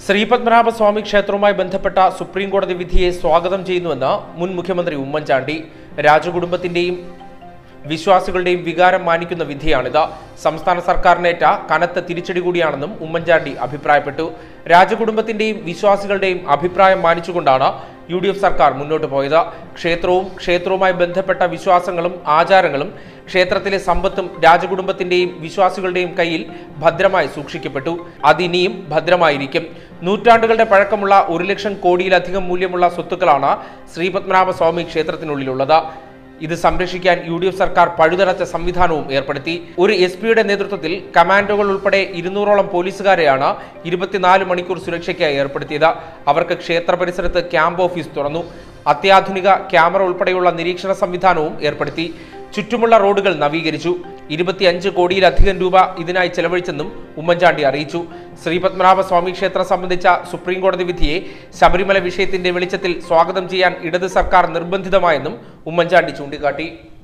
ശ്രീപത്മനാഭസ്വാമി ക്ഷേത്രവുമായി ബന്ധപ്പെട്ട സുപ്രീം കോടതി വിധിയെ സ്വാഗതം ചെയ്യുന്നുവെന്ന് മുൻ മുഖ്യമന്ത്രി ഉമ്മൻചാണ്ടി രാജകുടുംബത്തിന്റെയും വിശ്വാസികളുടെയും വികാരം മാനിക്കുന്ന വിധിയാണിത് സംസ്ഥാന സർക്കാരിനേറ്റ കനത്ത തിരിച്ചടി കൂടിയാണെന്നും ഉമ്മൻചാണ്ടി അഭിപ്രായപ്പെട്ടു രാജകുടുംബത്തിന്റെയും വിശ്വാസികളുടെയും അഭിപ്രായം മാനിച്ചുകൊണ്ടാണ് യു ഡി എഫ് സർക്കാർ മുന്നോട്ട് പോയത് ക്ഷേത്രവും ക്ഷേത്രവുമായി ബന്ധപ്പെട്ട വിശ്വാസങ്ങളും ആചാരങ്ങളും ക്ഷേത്രത്തിലെ സമ്പത്തും രാജകുടുംബത്തിന്റെയും വിശ്വാസികളുടെയും കയ്യിൽ ഭദ്രമായി സൂക്ഷിക്കപ്പെട്ടു അതിനിയും ഭദ്രമായിരിക്കും നൂറ്റാണ്ടുകളുടെ പഴക്കമുള്ള ഒരു ലക്ഷം കോടിയിലധികം മൂല്യമുള്ള സ്വത്തുക്കളാണ് ശ്രീപത്മനാഭ സ്വാമി ക്ഷേത്രത്തിനുള്ളിലുള്ളത് ഇത് സംരക്ഷിക്കാൻ യു ഡി എഫ് സർക്കാർ പഴുതടച്ച സംവിധാനവും ഏർപ്പെടുത്തി ഒരു എസ് പിയുടെ നേതൃത്വത്തിൽ കമാൻഡോകൾ ഉൾപ്പെടെ ഇരുന്നൂറോളം പോലീസുകാരെയാണ് ഇരുപത്തിനാല് മണിക്കൂർ സുരക്ഷയ്ക്കായി ഏർപ്പെടുത്തിയത് അവർക്ക് ക്ഷേത്ര പരിസരത്ത് ക്യാമ്പ് ഓഫീസ് തുറന്നു അത്യാധുനിക ക്യാമറ ഉൾപ്പെടെയുള്ള നിരീക്ഷണ സംവിധാനവും ഏർപ്പെടുത്തി ചുറ്റുമുള്ള റോഡുകൾ നവീകരിച്ചു ഇരുപത്തിയഞ്ച് കോടിയിലധികം രൂപ ഇതിനായി ചെലവഴിച്ചെന്നും ഉമ്മൻചാണ്ടി അറിയിച്ചു ശ്രീപത്മനാഭ സ്വാമി ക്ഷേത്രം സംബന്ധിച്ച സുപ്രീം കോടതി വിധിയെ ശബരിമല വിഷയത്തിന്റെ വെളിച്ചത്തിൽ സ്വാഗതം ചെയ്യാൻ ഇടത് സർക്കാർ നിർബന്ധിതമായെന്നും ഉമ്മൻചാണ്ടി ചൂണ്ടിക്കാട്ടി